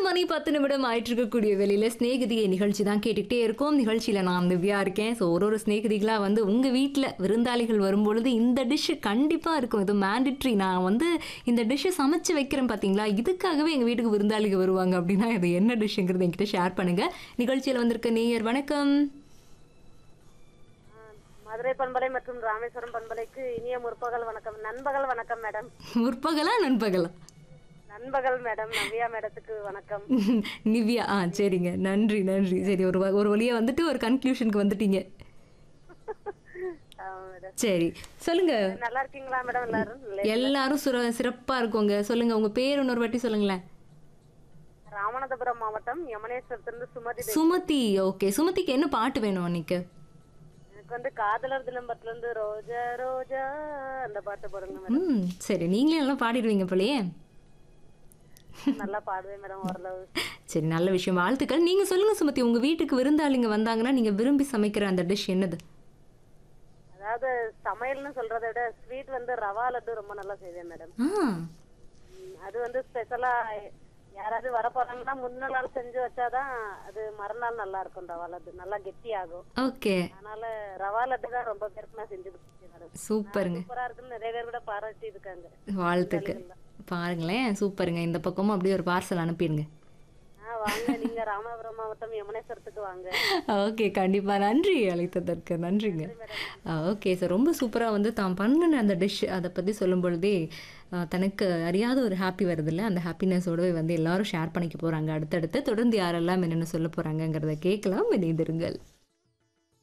மணி பத்து நிமிடம் ஆயிட்டு இருக்கக்கூடிய வெளியில ஸ்நேகிதியை நிகழ்ச்சி தான் கேட்டுக்கிட்டே இருக்கோம் நிகழ்ச்சியில நான் திவ்யா இருக்கேன் ஸோ ஒரு ஒரு ஸ்நேகிதிகளா வந்து உங்க வீட்டில் விருந்தாளிகள் வரும்பொழுது இந்த டிஷ்ஷு கண்டிப்பா இருக்கும் இது மேண்டிட்ரி நான் வந்து இந்த டிஷ்ஷை சமைச்சு வைக்கிறேன் பாத்தீங்களா இதுக்காகவே எங்க வீட்டுக்கு விருந்தாளிகள் வருவாங்க அப்படின்னா இது என்ன டிஷ்ஷுங்கிறது என்கிட்ட ஷேர் பண்ணுங்க நிகழ்ச்சியில வந்திருக்க நேயர் வணக்கம் மதுரை பண்பலை மற்றும் ராமேஸ்வரம் பண்பலைக்கு இனிய முற்பகல் வணக்கம் நண்பகல் வணக்கம் மேடம் முற்பகலா நண்பகலா நண்பகல் மேடம் நவ்யா மேடத்துக்கு வணக்கம் நிவ்யா ஆ சரிங்க நன்றி நன்றி சரி ஒரு வ- ஒரு வழியா வந்துட்டு ஒரு கன்க்ளூஷனுக்கு வந்துட்டீங்க ஆமா மேடம் சரி சொல்லுங்க நல்லா இருக்கீங்களா மேடம் எல்லாரும் இல்லை. எல்லாரும் சுர சிறப்பா இருக்கோங்க சொல்லுங்க உங்க பேர் இன்னொரு வாட்டி சொல்லுங்களேன் ராமநாதபுரம் மாவட்டம் யமனேஸ்வரத்திலிருந்து சுமதி பேசுறேன். சுமதி ஓகே சுமதிக்கு என்ன பாட்டு வேணும் அன்னைக்கு எனக்கு வந்து காதலர் தினம்பரத்துல இருந்து ரோஜா ரோஜா அந்த பாட்டு போடுங்க மேடம் ம் சரி நீங்களே நல்லா பாடிடுவீங்க போலயே நல்லா பாடுவேன் மேடம் ஓரளவு சரி நல்ல விஷயம் வாழ்த்துக்கள் நீங்க சொல்லுங்க சுமதி உங்க வீட்டுக்கு விருந்தாளிங்க வந்தாங்கன்னா நீங்க விரும்பி சமைக்கிற அந்த டிஷ் என்னது அதாவது சமையல்னு சொல்றதை விட ஸ்வீட் வந்து ரவா லட்டு ரொம்ப நல்லா செய்வேன் மேடம் ஆ ம், அது வந்து ஸ்பெஷலா யாராவது வர போறாங்கன்னா முன்ன நாள் செஞ்சு வச்சாதான் அது மறுநாள் நல்லா இருக்கும் ரவா லட்டு நல்லா கெட்டி ஆகும் ஓகே அதனால ரவா லட்டு தான் ரொம்ப பேருக்கு நான் செஞ்சு கொடுத்துருக்கேன் மேடம் சூப்பருங்க சூப்பரா இருக்குன்னு நிறைய பேர் கூட பாராட்டி இருக்காங்க வாழ்த்துக்கள் பாருங்களேன் சூப்பருங்க இந்த பக்கமும் அப்படியே ஒரு பார்சல் அனுப்பிடுங்க ஆ வாங்க நீங்க ராமநாதபுரம் மாவட்டம் யமுனேஸ்வரத்துக்கு வாங்க ஓகே கண்டிப்பா நன்றி அழைத்ததற்கு நன்றிங்க ஓகே சார் ரொம்ப சூப்பராக வந்து தான் பண்ணின அந்த டிஷ் அதை பற்றி சொல்லும் பொழுதே ஆ, தனக்கு அறியாத ஒரு ஹாப்பி வருதுல்ல அந்த ஹாப்பினஸோடவே வந்து எல்லாரும் ஷேர் பண்ணிக்க போகிறாங்க அடுத்தடுத்து தொடர்ந்து யாரெல்லாம் என்னென்ன சொல்ல போகிறாங்கங்கிறத கேட்கலாம் இணைந்திருங்கள்